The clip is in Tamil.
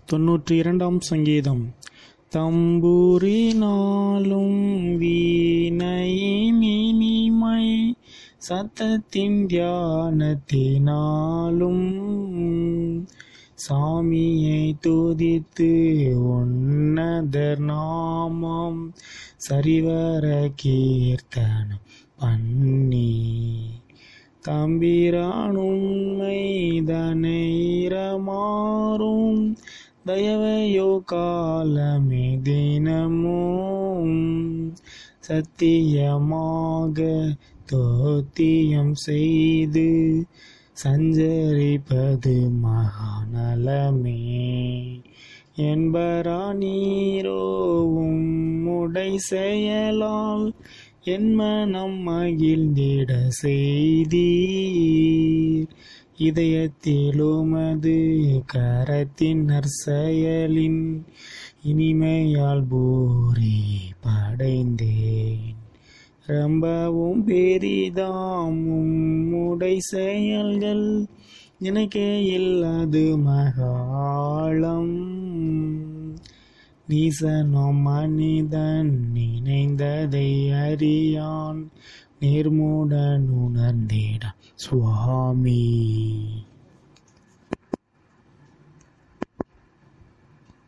தொன்னூற்றி இரண்டாம் சங்கீதம் தம்பூரினாலும் வீணையின் இனிமை சத்தத்தின் தியானத்தினாலும் சாமியை துதித்து உன்னதர் நாமம் சரிவர கீர்த்தனம் பண்ணி தம்பிரானுண்மை தனைரமாறும் தயவையோ காலமே தினமும் சத்தியமாக தோத்தியம் செய்து சஞ்சரிப்பது மகாநலமே என்பரா நீரோவும் உடை செயலால் என் மனம் மகிழ்ந்திட செய்தீர் இதயத்திலுமது கரத்தின் நற்செயலின் இனிமையால் பூரி படைந்தேன் ரொம்பவும் பெரிதாமும் உடை செயல்கள் எனக்கே இல்லாது மகாளம் நீசனும் மனிதன் நினைந்ததை அறியான் நேர்முடன் உணர்ந்திட சுவாமி